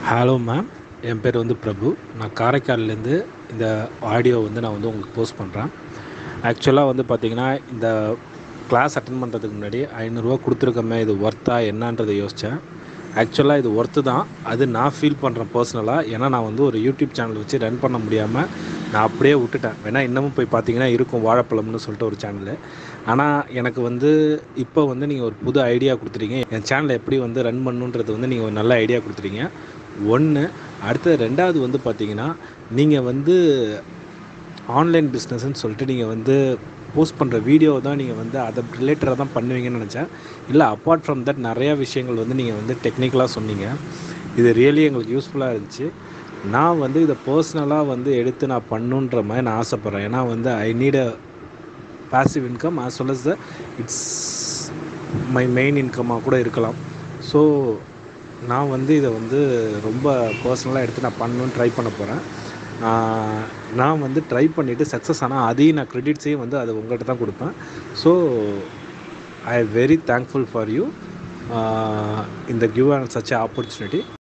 hello ma'am என் பேர் வந்து பிரபு நான் காரைக்கால்லேருந்து இந்த ஆடியோ வந்து நான் வந்து உங்களுக்கு போஸ்ட் பண்ணுறேன் ஆக்சுவலாக வந்து பார்த்திங்கன்னா இந்த கிளாஸ் அட்டன் பண்ணுறதுக்கு முன்னாடி ஐநூறுரூவா கொடுத்துருக்கமே இது ஒர்த்தா என்னன்றதை யோசித்தேன் ஆக்சுவலாக இது ஒர்த்து தான் அது நான் ஃபீல் பண்ணுறேன் பர்சனலாக ஏன்னா நான் வந்து ஒரு யூடியூப் சேனல் வச்சு ரன் பண்ண முடியாமல் நான் அப்படியே விட்டுட்டேன் வேணா இன்னமும் போய் பார்த்தீங்கன்னா இருக்கும் வாழைப்பழம்னு சொல்லிட்டு ஒரு சேனலு ஆனால் எனக்கு வந்து இப்போ வந்து நீங்கள் ஒரு புது ஐடியா கொடுத்துட்டீங்க என் சேனலை எப்படி வந்து ரன் பண்ணுன்றது வந்து நீங்கள் ஒரு நல்ல ஐடியா கொடுத்துட்டீங்க ஒன்று அடுத்தது ரெண்டாவது வந்து பார்த்தீங்கன்னா நீங்கள் வந்து ஆன்லைன் பிஸ்னஸ்ன்னு சொல்லிட்டு நீங்கள் வந்து போஸ்ட் பண்ணுற வீடியோ தான் நீங்கள் வந்து அதை ரிலேட்டடாக தான் பண்ணுவீங்கன்னு நினச்சேன் இல்லை அப்பார்ட் ஃப்ரம் தட் நிறையா விஷயங்கள் வந்து நீங்கள் வந்து டெக்னிக்கலாக சொன்னீங்க இது ரியலி எங்களுக்கு யூஸ்ஃபுல்லாக இருந்துச்சு நான் வந்து இதை பர்சனலாக வந்து எடுத்து நான் பண்ணுன்ற மாதிரி நான் ஆசைப்பட்றேன் ஏன்னா வந்து I need a passive income as well as the it's my main இன்கமாக கூட இருக்கலாம் ஸோ நான் வந்து இதை வந்து ரொம்ப பர்சனலாக எடுத்து நான் பண்ணணும்னு ட்ரை பண்ண போகிறேன் நான் வந்து ட்ரை பண்ணிவிட்டு சக்ஸஸ் ஆனால் அதையும் நான் க்ரெடிட்ஸையும் வந்து அது உங்கள்கிட்ட தான் கொடுப்பேன் so I very thankful for you இந்த கிவ் அண்ட் சச் ஆப்பர்ச்சுனிட்டி